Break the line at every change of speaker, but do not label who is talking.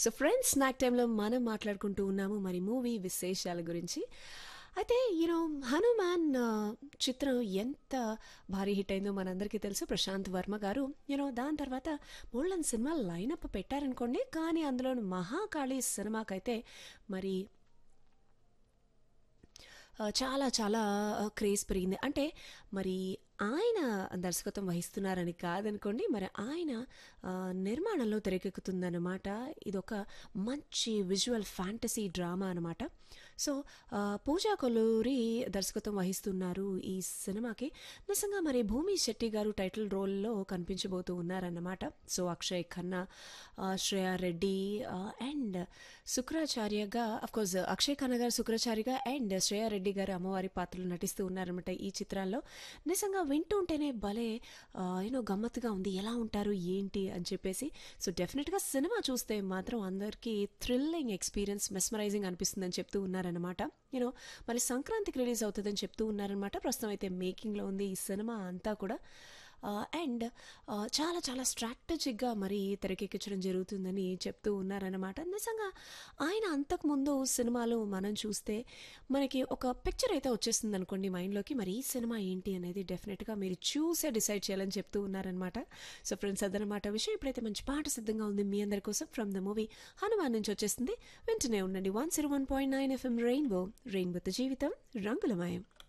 so friends snack టైంలో మనం మాట్లాడుకుంటూ ఉన్నాము మరి మూవీ విశేషాల గురించి అయితే యూనో హనుమాన్ ఆ, చిత్రం ఎంత భారీ హిట్ అయిందో మనందరికీ తెలుసు ప్రశాంత్ వర్మ గారు యూనో దాని తర్వాత మూళ్ళన్ సినిమా లైనప్ పెట్టారనుకోండి కానీ అందులో మహాకాళి సినిమాకైతే మరి ఆ, చాలా చాలా క్రేజ్ పెరిగింది అంటే మరి ఆయన దర్శకత్వం వహిస్తున్నారని కాదనుకోండి మరి ఆయన ఆ, నిర్మాణంలో తెరకెక్కుతుందన్నమాట ఇదొక మంచి విజువల్ ఫ్యాంటసీ డ్రామా అనమాట సో ఆ, పూజా కొల్లూరి దర్శకత్వం వహిస్తున్నారు ఈ సినిమాకి నిజంగా మరి భూమి శెట్టి గారు టైటిల్ రోల్లో కనిపించబోతూ ఉన్నారన్నమాట సో అక్షయ్ ఖన్నా ఆ, శ్రేయా రెడ్డి అండ్ శుక్రాచార్యగా కోర్స్ అక్షయ్ ఖన్నా గారు శుక్రాచార్యగా అండ్ శ్రేయా రెడ్డి గారు అమ్మవారి పాత్రలు నటిస్తూ ఉన్నారన్నమాట ఈ చిత్రాల్లో నిజంగా వింటూ ఉంటేనే భలే యూనో గమ్మత్తుగా ఉంది ఎలా ఉంటారు ఏంటి అని చెప్పేసి సో డెఫినెట్గా సినిమా చూస్తే మాత్రం అందరికీ థ్రిల్లింగ్ ఎక్స్పీరియన్స్ మెస్మరైజింగ్ అనిపిస్తుందని చెప్తూ ఉన్నారనమాట యూనో మరి సంక్రాంతికి రిలీజ్ అవుతుందని చెప్తూ ఉన్నారనమాట ప్రస్తుతం అయితే మేకింగ్లో ఉంది ఈ సినిమా అంతా కూడా అండ్ చాలా చాలా స్ట్రాటజిక్గా మరి తెరకెక్కించడం జరుగుతుందని చెప్తూ ఉన్నారనమాట నిజంగా ఆయన అంతకుముందు సినిమాలు మనం చూస్తే మనకి ఒక పిక్చర్ అయితే వచ్చేస్తుంది అనుకోండి మైండ్లోకి మరి ఈ సినిమా ఏంటి అనేది డెఫినెట్గా మీరు చూసే డిసైడ్ చేయాలని చెప్తూ ఉన్నారనమాట సో ఫ్రెండ్స్ అదనమాట విషయం ఇప్పుడైతే మంచి పాట సిద్ధంగా ఉంది మీ అందరి కోసం ఫ్రమ్ ద మూవీ హనుమాన్ నుంచి వచ్చేస్తుంది వింటూనే ఉండండి one zero one point nine FM rainbow రెయిన్బోతో జీవితం రంగులమయం